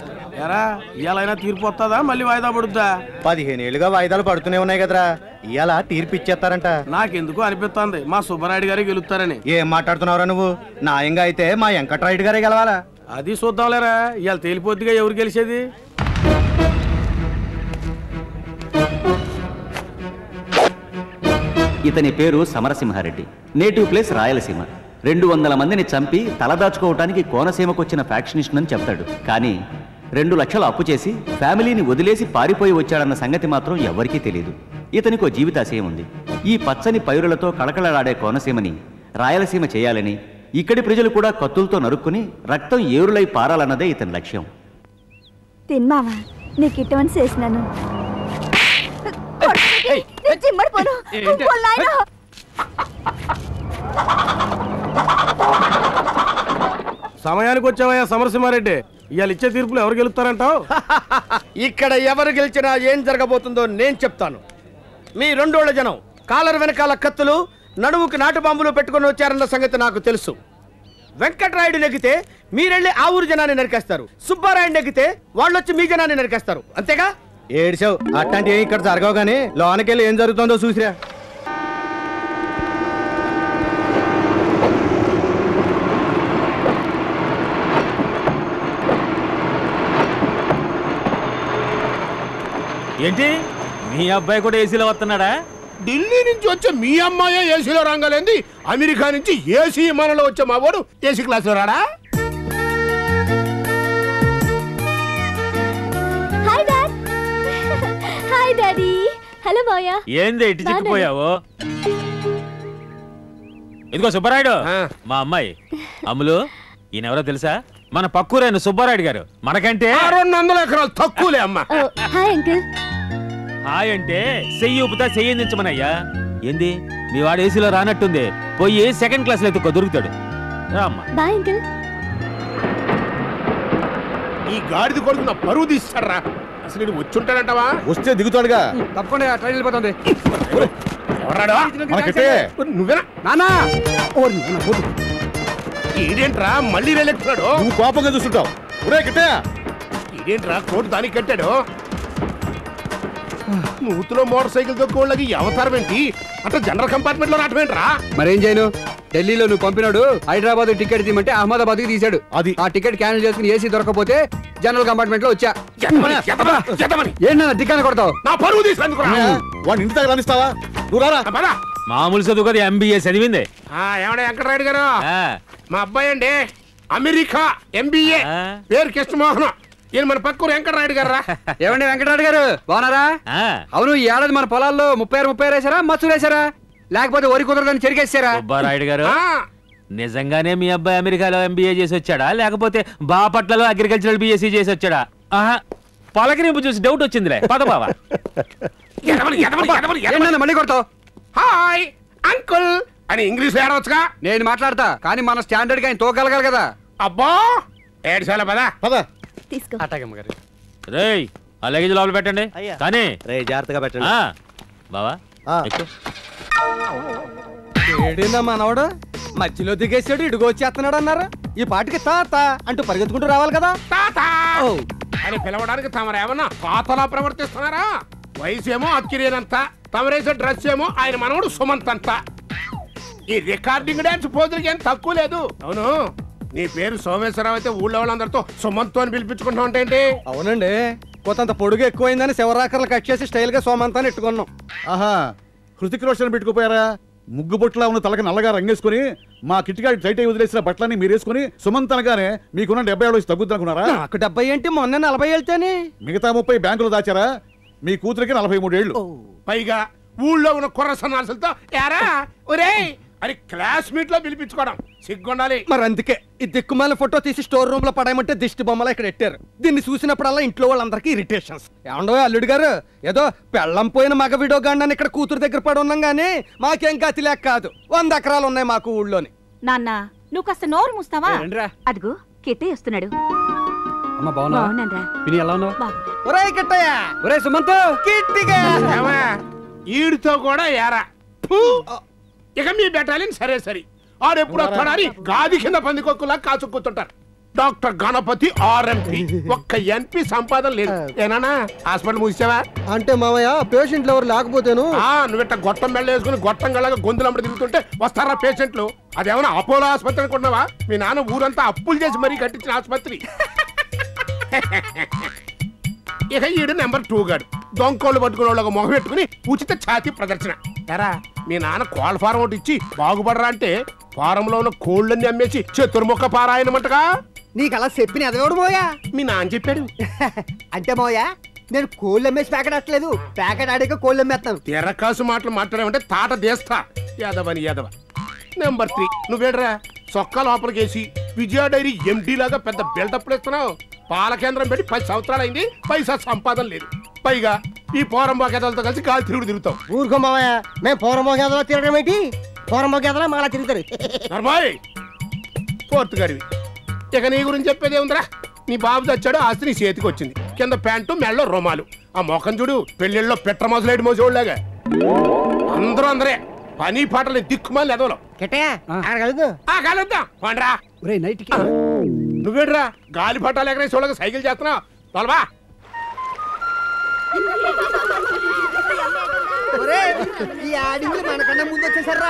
ఎరా ఇవాళైనా తీర్పు వస్తుందా మళ్ళీ వాయిదా పడుద్దా పదిహేను ఏళ్ళుగా వాయిదాలు పడుతూనే ఉన్నాయి కదరా ఇవాళ తీర్పు ఇచ్చేస్తారంట నాకెందుకు అనిపిస్తుంది మా సుబ్బరాయుడు గారే గెలుస్తారని ఏం మాట్లాడుతున్నావురా నువ్వు న్యాయంగా అయితే మా వెంకట్రాయుడు గారే గెలవాలా అది చూద్దాంలేరా ఇవాళ తేలిపోద్దిగా ఎవరు గెలిచేది ఇతని పేరు సమరసింహారెడ్డి నేటివ్ ప్లేస్ రాయలసీమ రెండు వందల మందిని చంపి తలదాచుకోవటానికి కోనసీమకొచ్చిన ఫ్యాక్షనిస్ట్ అని చెప్తాడు కానీ రెండు లక్షలు అప్పు చేసి ఫ్యామిలీని వదిలేసి పారిపోయి వచ్చాడన్న సంగతి మాత్రం ఎవరికీ తెలియదు ఇతనికి ఓ జీవితాశయం ఉంది ఈ పచ్చని పైరులతో కళకళలాడే కోనసీమని రాయలసీమ చేయాలని ఇక్కడి ప్రజలు కూడా కత్తులతో నరుక్కుని రక్తం ఏరులై పారాలన్నదే ఇతని లక్ష్యం తిన్నావా నీకు ఇటువంటి చేసినాను చిమ్మడిపోను నాయనా సమయానికి వచ్చావయ్యా సమరసింహారెడ్డి ఇవాళ ఇచ్చే తీర్పులు ఎవరు గెలుస్తారంటావు ఇక్కడ ఎవరు గెలిచినా ఏం జరగబోతుందో నేను చెప్తాను మీ రెండోళ్ల జనం కాలర్ వెనకాల కత్తులు నడుముకి నాటు బాంబులు పెట్టుకొని వచ్చారన్న సంగతి నాకు తెలుసు వెంకట్రాయుడు నెగ్గితే మీరెళ్ళి ఆ ఊరు జనాన్ని నరికేస్తారు సుబ్బారాయుడు నెగ్గితే వాళ్ళు వచ్చి మీ జనాన్ని నరికేస్తారు అంతేగా ఏడిసావు అట్లాంటి ఏం ఇక్కడ జరగవు కానీ లోనకెళ్ళి ఏం జరుగుతుందో చూసిరా ఏంటి మీ అబ్బాయి కూడా ఏసీలో వస్తున్నాడా ఢిల్లీ నుంచి వచ్చే మీ అమ్మాయే ఏసీలో రంగలేంది అమెరికా నుంచి ఏసీ విమానంలో వచ్చే మా వాడు ఏసీ క్లాసులో రాడా hi dad hi daddy hello Maya ఏంది ఇటు చిక్కిపోయావు ఇదిగో సుబ్బరాయుడు ఆ. మా అమ్మాయి అమ్ములు ఈయనెవరో తెలుసా మన పక్కూరైన సుబ్బారాయుడు గారు మనకంటే ఆ రెండు వందల ఎకరాలు తక్కువలే అమ్మా హాయ్ అంకుల్ హాయ్ అంటే చెయ్యి ఊపుతా చెయ్యి అందించమనయ్యా ఏంది మీ వాడు ఏసీలో రానట్టుంది పోయి సెకండ్ క్లాస్ లో ఎత్తుకో దొరుకుతాడు రామ్మా బాయ్ అంకుల్ ఈ గాడిద కొడుకు నా పరువు తీస్తారా అసలు నేను వచ్చుంటానంటావా వస్తే దిగుతాడుగా తప్పకుండా ట్రైన్ వెళ్ళిపోతుంది ఎవరాడా మనకిటే నువ్వేనా నానా ఇదేంట్రా మళ్ళీ రేలెక్కుతున్నాడు నువ్వు కోపంగా చూస్తుంటావు ఒరే గిట్టే ఇదేంట్రా కోటు దానికి కట్టాడు నూతులో మోటార్ సైకిల్ తొక్కోళ్ళకి ఈ అవతారం ఏంటి అంటే జనరల్ కంపార్ట్మెంట్ లో రావటమేంట్రా మరేం చేయను ఢిల్లీలో నువ్వు పంపినాడు హైదరాబాద్ టికెట్ తీయమంటే అహ్మదాబాద్ కి తీశాడు అది. ఆ టికెట్ క్యాన్సిల్ చేసుకుని ఏసీ దొరకకపోతే జనరల్ కంపార్ట్మెంట్ లో వచ్చా ఎత్తమని, ఎత్తమని, ఎత్తమని. ఏంటన్నా దిక్కాన కొడతావు నా పరువు తీసినందుకు వాడిని ఇంటి దగ్గర రానిస్తావా నువ్వు రారా పదా మామూలు చదువు కదా ఎంబీఏ చదివింది ఏమడా వెంకటరాయుడు గారు ఆ, మా అబ్బాయి అండి అమెరికా ఎంబీఏ ఆ. పేరు కృష్ణమోహన్ ఈయన మన పక్కూరు వెంకటరాయుడు గారు రా ఏమండి వెంకటరాడు గారు బాగున్నారా ఆ. అవును ఈ ఏడాది మన పొలాల్లో ముప్పై ఆరు ముప్పై ఆరు వేసారా మచ్చులు వేసారా లేకపోతే వరి కుదరదని చెరిగేసారా సుబ్బారాయుడు గారు ఆ, నిజంగానే మీ అబ్బాయి అమెరికాలో ఎంబీఏ చేసి వచ్చాడా లేకపోతే బాపట్లలో అగ్రికల్చరల్ బీఎస్సీ చేసి వచ్చాడా ఆహా పలకరింపు చూసి డౌట్ వచ్చిందిలే పద బావా ఎదవని, ఎదవని, ఎదవని, ఎదవని. ఏంటన్నా మళ్ళీ కొడతావు హాయ్ అంకుల్ అని ఇంగ్లీష్ లో ఏడవచ్చుగా నేను మాట్లాడతా కానీ మన స్టాండర్డ్ గా ఆయన తోగలగాలి కదా అబ్బా ఏడుసాల పదా పద తీసుకో అట్టగమ్మగారు రేయ్ ఆ లగేజ్ లోపల పెట్టండి అయ్యా. కానీ రే జాగ్రత్తగా పెట్టండి ఆ, బావా ఆ. ఎక్కు. ఏడిందా మనవడు మధ్యలో దిగేసాడు ఇడుగు వచ్చేస్తున్నాడు అన్నారు ఈ పాటికి తాత అంటూ పరిగెత్తుకుంటూ రావాలి కదా తాత ఓ అని పిలవడానికి తమరేమన్నా తాతలా ప్రవర్తిస్తున్నారా వయసు ఏమో అక్కిరేనంత తమరేసే డ్రెస్ ఏమో ఆయన మనవడు సుమంత్ అంత ఈ రికార్డింగ్ డాన్స్ పోజులకి ఏం తక్కువ లేదు అవును నీ పేరు సోమేశ్వరరావు అయితే ఊళ్ళో వాళ్ళందరితో సుమంత్ అని పిలిపించుకుంటున్నావు అంటే అవునండి కొంతంత పొడుగు ఎక్కువైందని శివరాకర్లు కట్ చేసి స్టైల్ గా సోమంతాన్ని ఎట్టుకున్నాం ఆహా హృతిక్ రోషన్ పెట్టుకుపోయారా ముగ్గు బొట్టులా ఉన్న తలకి నల్లగా రంగేసుకుని మా కిటికాడి టైట్ అయి వదిలేసిన బట్టలన్నీ మీరు వేసుకుని సుమంత్ అనగానే మీకున్న డెబ్బై ఏడు తగ్గుద్ది అనుకున్నారా నాకు డెబ్బై ఏంటి మొన్న నలభై వెళ్తేనే మిగతా ముప్పై బ్యాంకులు దాచారా మీ కూతురికి నలభై మూడేళ్లు పైగా ఊళ్ళో ఉన్న కుర్ర సన్నాసులతో యారా ఒరే అని క్లాస్మేట్ లో పిలిపించుకోవడం సిగ్గుండాలి మరి అందుకే ఈ దిక్కుమాల ఫోటో తీసి స్టోర్ రూమ్ లో పడేయమంటే దిష్టి బొమ్మలా ఇక్కడ పెట్టారు దీన్ని చూసినప్పుడల్లా ఇంట్లో వాళ్ళందరికీ ఇరిటేషన్స్ ఏమండో అల్లుడు గారు ఏదో పెళ్ళం పోయిన మగ వీడియో గాండాన్ని ఇక్కడ కూతురు దగ్గర పడి ఉన్నాం గానీ మాకేం గతి లేక కాదు వంద ఎకరాలు ఉన్నాయి మాకు ఊళ్ళోని నాన్న నువ్వు కాస్త నోరు మూస్తావా రండిరా. అదిగో కిట్టే వస్తున్నాడు అమ్మ బాగున్నా బాగున్నానరా విని ఎలా ఉన్నావు బాగున్నా ఒరేయ్ కిట్టయ్య ఒరే సుమంత్ కిట్టిగా ఏమా? ఈడితో కూడా ఏరా ఫు! ఇక మీ బెటాలియన్ సరే సరే ఆడెప్పుడు వస్తాడని గాది కింద పందికొక్కులా కాచుకుంటుంటారు డాక్టర్ గణపతి ఆర్ఎంపి ఒక్క ఎంపీ సంపాదన లేదు ఏనానా హాస్పిటల్ మూసావా అంటే మామయ్య పేషెంట్లు ఎవరు లేకపోతేను ఆ నువ్విట్ట గొట్టం బెళ్ళ వేసుకుని గొట్టం గళ్ళగా గొంతులమ్మడి తిరుగుతుంటే వస్తారా పేషెంట్లు అదేమన్నా అపోలో ఆసుపత్రి అనుకున్నావా మీ నాన్న ఊరంతా అప్పులు చేసి మరీ కట్టించిన ఆసుపత్రి ఇక ఈడు నెంబర్ టూ గాడు దొంకోళ్ళు పట్టుకునే వాళ్ళకి మొహం పెట్టుకుని ఉచిత ఛాతీ ప్రదర్శన ఎరా మీ నాన్న కోళ్ళ ఫారం ఒకటి ఇచ్చి బాగుపడరా అంటే ఫారంలో ఉన్న కోళ్ళన్నీ అమ్మేసి చతుర్ముఖ పారాయణమంటగా నీకు అలా చెప్పిన ఎదగడు మోయా మీ నాన్న చెప్పాడు అంటే మోయా నేను కోళ్ళు అమ్మేసి ప్యాకెట్ అట్లేదు ప్యాకెట్ ఆడాక కోళ్ళు అమ్మేస్తాను తెరకాసు మాటలు మాట్లాడామంటే తాట దేస్తా యాదవని యాదవ నెంబర్ త్రీ నువ్వేడ్రా సొక్క లోపలికేసి విజయ డైరీ ఎండి లాగా పెద్ద బిల్డప్ ఇస్తున్నావు పాల కేంద్రం పెట్టి పది సంవత్సరాలు అయింది పైసా సంపాదన లేదు పైగా ఈ పోరం బాకేతలతో కలిసి గాలి తిరుగుడు తిరుగుతావు ఊరుకో మామయ్య మేము పూర్వం గేదలో తిరగడం ఏంటి పూర్వం గేదలో మళ్ళా తిరుగుతారు నర్మాయ్ ఫోర్త్ గారివి ఇక నీ గురించి చెప్పేది ఉందిరా నీ బాబు చచ్చాడు ఆస్తి నీ చేతికి వచ్చింది కింద ప్యాంటు మెళ్ళలో రుమాలు ఆ మొఖం చూడు పెళ్ళిళ్ళలో పెట్ట మోసలేడు మోసేవాళ్ళగా అందరూ అందరే పని పాటలు దిక్కుమాలి ఎదవలో కిట్టయా అక్కడ కలుగు ఆ కలుద్దాం పండ్రా నైట్ నువ్వేడ్రా గాలి పట్టాలు ఎక్కడ చూడక సైకిల్ చేస్తున్నావు తొలవా ఈ ఆడింగ్లు మనకన్నా ముందు వచ్చేసారా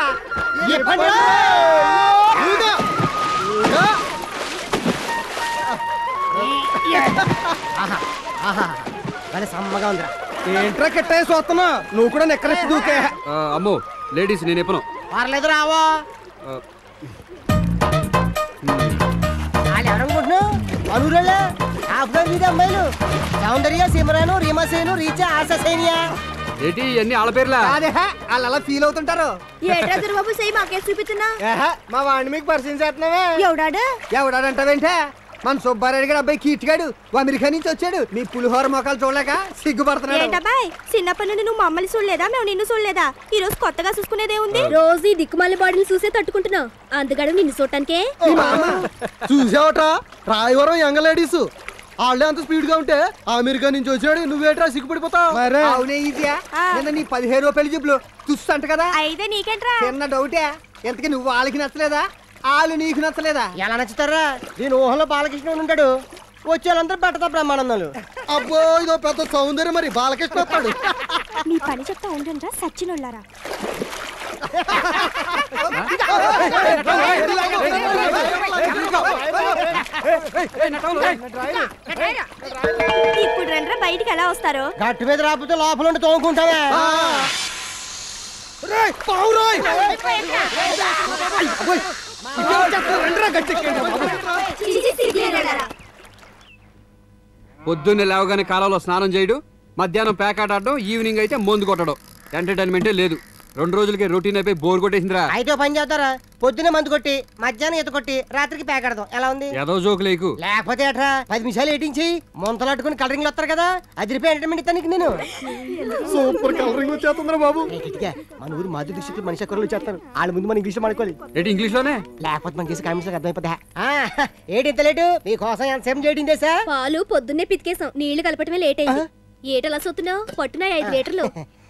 సమ్మగా ఉందిరా ఏంట్రా కిట్టయ్య చూస్తున్నా నువ్వు కూడా నెక్కరేసి దూకే అమ్మో లేడీస్ నేను ఎప్పను పర్లేదు రావో వాళ్ళు ఎవరనుకుంటున్నావు అనురాలే ఆఫ్ఘన్ మీద అమ్మాయిలు సౌందర్య సిమరాను రీమాసేను రీచా ఆశా సైనియా ఏంటి ఇవన్నీ ఆళ్ళ పేర్లా అదే వాళ్ళు అలా ఫీల్ అవుతుంటారు ఏట్రా బాబు సై మాకే చూపిస్తున్నా ఏహే, మా వాడిని మీకు పరిచయం చేస్తున్నావే ఎవడాడు ఎవడాడంటావేంటే మన సుబ్బారెడ్డి గారు అబ్బాయి కీర్తిగాడు అమెరికా నుంచి వచ్చాడు నీ పులిహోర మొక్కలు చూడలేక సిగ్గుపడుతున్నాడు ఏంటబ్బాయ్ చిన్నప్పటి నుండి నువ్వు మమ్మల్ని చూడలేదా మేము నిన్ను చూడలేదా ఈ రోజు కొత్తగా చూసుకునేదే ఉంది రోజు ఈ దిక్కుమాలి బాడీని చూసే తట్టుకుంటున్నావు అందుకడు నిన్ను చూడటానికే నీ మామ చూసావట రాయవరం యంగ లేడీస్ వాళ్ళే అంత స్పీడ్ గా ఉంటే అమెరికా నుంచి వచ్చాడు నువ్వేట్రా సిగ్గుపడిపోతావు అవునే ఈజీయా నిన్న నీ పదిహేను రూపాయలు జబ్బులు తుస్సు అంట కదా అయితే నీకేంట్రా చిన్న డౌటే ఎంతకి నువ్వు వాళ్ళకి నచ్చలేదా వాళ్ళు నీకు నచ్చలేదా ఎలా నచ్చుతారా దీని ఊహలో బాలకృష్ణ ఉంటాడు వచ్చేవాళ్ళందరూ బట్టత బ్రహ్మానందాలు అబ్బో ఇదో పెద్ద సౌందర్యం మరి బాలకృష్ణ వస్తాడు నీ పని చెప్తా ఉండండిరా సచ్చినోళ్ళారా ఇప్పుడు రండ్రా బయటికి ఎలా వస్తారో గట్టు మీద రాకపోతే లోపల ఉండి తోముకుంటావా పొద్దున్నే లేవగానే కాలంలో స్నానం చేయడు మధ్యాహ్నం ప్యాకెట్ ఆడడం ఈవినింగ్ అయితే మందు కొట్టడం ఎంటర్టైన్మెంటే లేదు రెండు రోజులకి రొటీన్ అయిపోయి బోర్ కొట్టేసిందిరా అయితే ఓ పని చేస్తారా పొద్దున్నే మందు కొట్టి మధ్యాహ్నం ఈత కొట్టి రాత్రికి ప్యాకెడదాం ఎలా ఉంది ఏదో జోకు లేకు లేకపోతే అట్రా పది నిమిషాలు ఏటించి ముంతలాట్టుకుని కలరింగ్ వస్తారు కదా అదిరిపోయి ఎంటర్టైన్మెంట్ ఇస్తానికి నేను సూపర్ కలరింగ్ వచ్చేస్తుందిరా బాబు మన ఊరు మాధు దృష్టి మనిషి కుర్రలు చేస్తారు వాళ్ళ ముందు మన ఇంగ్లీష్ మాడుకోవాలి ఏంటి ఇంగ్లీష్ లోనే లేకపోతే మన చేసి కామెంట్స్ అర్థమైపోతా ఏటి ఇంత లేటు మీకోసం ఎంతసేపు చేయడం చేసా పాలు పొద్దున్నే పితికేసాం నీళ్లు కలపటమే లేట్ అయింది ఏటలా సొత్తున్నావు పట్టున ఐదు లీటర్లు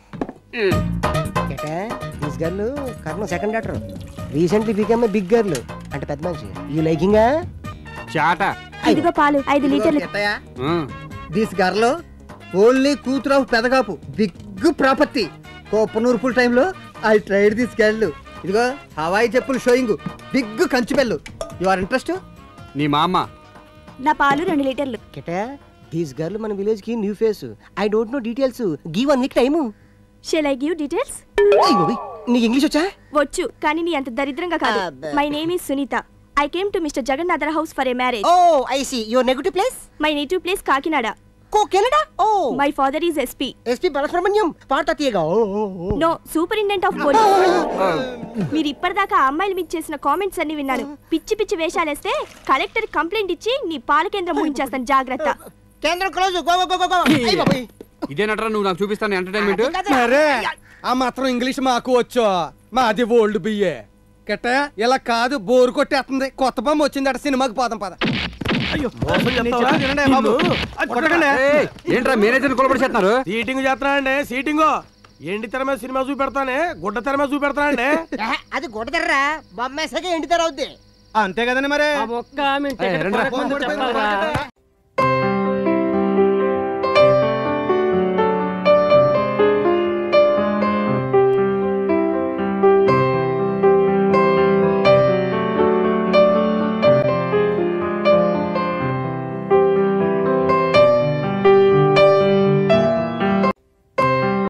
this girl Karna second doctor recently become big girl అంటే పెద్ద మనిషి ఈ లైకింగ్ చాట ఇదిగో పాలు ఐదు లీటర్లు ఆ, దిస్ గర్ల్ ఓన్లీ కూతురు ఆఫ్ పెదగాపు బిగ్ ప్రాపర్టీ కోపనూర్పుల్ టైంలో ఐ ట్రైడ్ దిస్ గర్ల్ ఇదిగో హవాయి చెప్పులు షోయింగ్ బిగ్ కంచు బెల్లు యు ఆర్ ఇంట్రెస్ట్ నీ మా అమ్మ నా పాలు రెండు లీటర్లు కెటా దిస్ గర్ల్ మన విలేజ్ కి new face I don't know details give one week time shall I give details నీకు ఇంగ్లీష్ వచ్చా వచ్చు కానీ నీ అంత దరిద్రంగా కాదు అబ్బే. My name is Sunitha I came to mister Jagannathar house for a marriage oh I see your negative place my native place Kakinada కో Canada oh my father is SP SP Balasubrahmanyam పాట తీయగా నో సూపరింటెండెంట్ ఆఫ్ పోలీస్ మీరు ఇప్పటిదాకా ఆ అమ్మాయిల మీద చేసిన comments అన్ని విన్నాను పిచ్చి పిచ్చి వేషాలేస్తే కలెక్టర్ కంప్లైంట్ ఇచ్చి నీ పాల కేంద్రం ముగించేస్తాను జాగ్రత్త కేంద్రం close go go go go అయ్య బాబోయ్ ఇదేనట్రా నువ్వు నాకు చూపిస్తాను ఎంటర్టైన్మెంట్ మరే ఆ మాత్రం ఇంగ్లీష్ మాకు వచ్చు మాది ఓల్డ్ బియ్యే కెట్ట ఇలా కాదు బోరు కొట్టేస్తుంది కొత్త బొమ్మ వచ్చిందట సినిమాకి పోదాం పద అయ్యో మోసం చేస్తావా? బాబు. నిన్ను? కొట్టకండి. ఏయ్, ఏంట్రా మేనేజర్ కొలబడి చేస్తున్నారు సీటింగ్ చేస్తున్నానండి సీటింగ్ ఎండి తెర మీద సినిమా చూపెడతానే గుడ్డ తెర మీద చూపెడతానండి అది గుడ్డదర్రా బొమ్మేసాక ఎండి తెర అవుద్ది అంతే కదండి మరి ఏయ్, రండిరా.